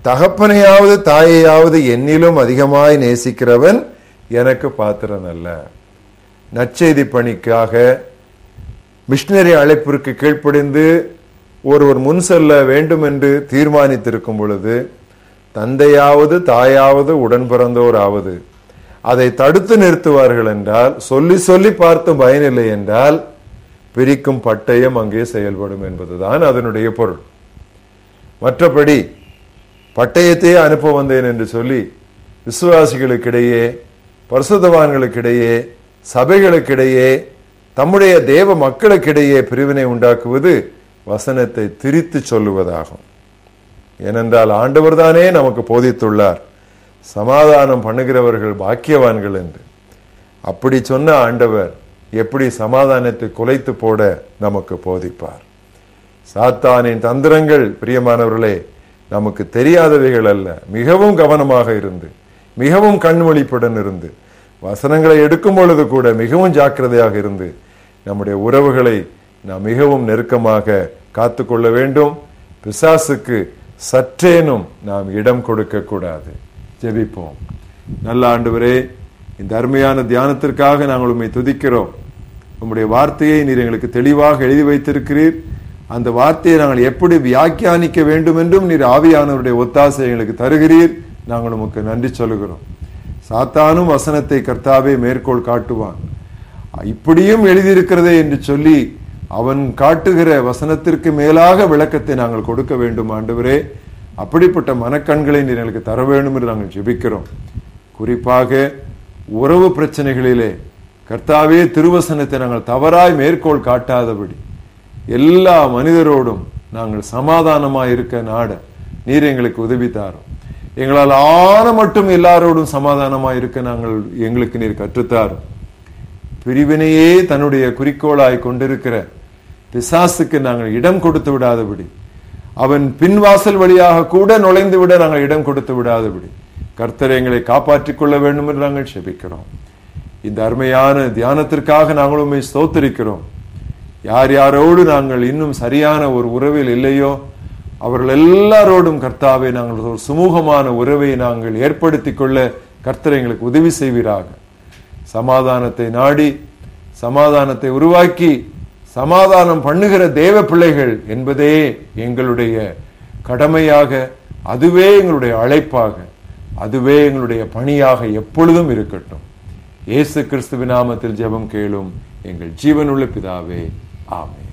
தகப்பனையாவது தாயையாவது என்னிலும் அதிகமாய் நேசிக்கிறவன் எனக்கு பாத்திரன் அல்ல நற்செய்தி பணிக்காக மிஷினரி அழைப்பிற்கு கீழ்ப்படிந்து ஒருவர் முன் செல்ல வேண்டும் என்று தீர்மானித்திருக்கும் பொழுது தந்தையாவது தாயாவது உடன் பிறந்தோராவது அதை தடுத்து நிறுத்துவார்கள் என்றால் சொல்லி சொல்லி பார்த்தும் பயனில்லை என்றால் பிரிக்கும் பட்டயம் அங்கே செயல்படும் என்பதுதான் அதனுடைய பொருள் மற்றபடி பட்டயத்தையே அனுப்ப வந்தேன் என்று சொல்லி விசுவாசிகளுக்கிடையே பரிசுத்தவான்களுக்கிடையே சபைகளுக்கிடையே தம்முடைய தேவ மக்களுக்கிடையே பிரிவினை உண்டாக்குவது வசனத்தை திரித்து சொல்லுவதாகும் ஏனென்றால் ஆண்டவர் தானே நமக்கு போதித்துள்ளார் சமாதானம் பண்ணுகிறவர்கள் பாக்கியவான்கள் என்று அப்படி சொன்ன ஆண்டவர் எப்படி சமாதானத்தை குலைத்து போட நமக்கு போதிப்பார் சாத்தானின் தந்திரங்கள் பிரியமானவர்களே நமக்கு தெரியாதவைகள் அல்ல மிகவும் கவனமாக இருந்து மிகவும் கண்மொழிப்புடன் இருந்து வசனங்களை எடுக்கும் பொழுது கூட மிகவும் ஜாக்கிரதையாக இருந்து நம்முடைய உறவுகளை நாம் மிகவும் நெருக்கமாக காத்துக்கொள்ள வேண்டும் பிசாசுக்கு சற்றேனும் நாம் இடம் கொடுக்க கூடாது ஜெபிப்போம் நல்ல ஆண்டவரே இந்த அருமையான தியானத்திற்காக நாங்கள் உண்மை துதிக்கிறோம் உம்முடைய வார்த்தையை நீர் எங்களுக்கு தெளிவாக எழுதி வைத்திருக்கிறீர் அந்த வார்த்தையை நாங்கள் எப்படி வியாக்கியானிக்க வேண்டும் என்றும் நீர் ஆவியானவருடைய ஒத்தாசை எங்களுக்கு தருகிறீர் நாங்கள் உமக்கு நன்றி சொல்லுகிறோம் சாத்தானும் வசனத்தை கர்த்தாவே மேற்கோள் காட்டுவான் இப்படியும் எழுதியிருக்கிறதே என்று சொல்லி அவன் காட்டுகிற வசனத்திற்கு மேலாக விளக்கத்தை நாங்கள் கொடுக்க வேண்டும் ஆண்டவரே அப்படிப்பட்ட மனக்கண்களை நீர் எங்களுக்கு தர வேண்டும் என்று நாங்கள் ஜெபிக்கிறோம் குறிப்பாக உறவு பிரச்சனைகளிலே கர்த்தாவே திருவசனத்தை நாங்கள் தவறாய் மேற்கோள் காட்டாதபடி எல்லா மனிதரோடும் நாங்கள் சமாதானமாய் இருக்க நாட நீர் எங்களுக்கு உதவி தாரும் எங்களால் ஆன மட்டும் எல்லாரோடும் சமாதானமாய் இருக்க நாங்கள் எங்களுக்கு நீர் கற்றுத்தாரும் பிரிவினையே தன்னுடைய குறிக்கோளாய் கொண்டிருக்கிற பிசாசுக்கு நாங்கள் இடம் கொடுத்து விடாதபடி அவன் பின்வாசல் வழியாக கூட நுழைந்து விட நாங்கள் இடம் கொடுத்து விடாதபடி கர்த்தர் எங்களை காப்பாற்றிக் கொள்ள வேண்டும் என்று நாங்கள் செபிக்கிறோம் இந்த அருமையான தியானத்திற்காக நாங்கள் உண்மை ஸ்தோத்திரிக்கிறோம் யார் யாரோடு நாங்கள் இன்னும் சரியான ஒரு உறவில் இல்லையோ அவர்கள் எல்லாரோடும் கர்த்தாவை நாங்கள் ஒரு சுமூகமான உறவை நாங்கள் ஏற்படுத்திக் கொள்ள கர்த்தர் எங்களுக்கு உதவி செய்வீராக சமாதானத்தை நாடி சமாதானத்தை உருவாக்கி சமாதானம் பண்ணுகிற தேவ பிள்ளைகள் என்பதே எங்களுடைய கடமையாக அதுவே எங்களுடைய அழைப்பாக அதுவே எங்களுடைய பணியாக எப்பொழுதும் இருக்கட்டும் இயேசு கிறிஸ்துவின் நாமத்தில் ஜெபம் கேளும் எங்கள் ஜீவனுள்ள பிதாவே ஆமென்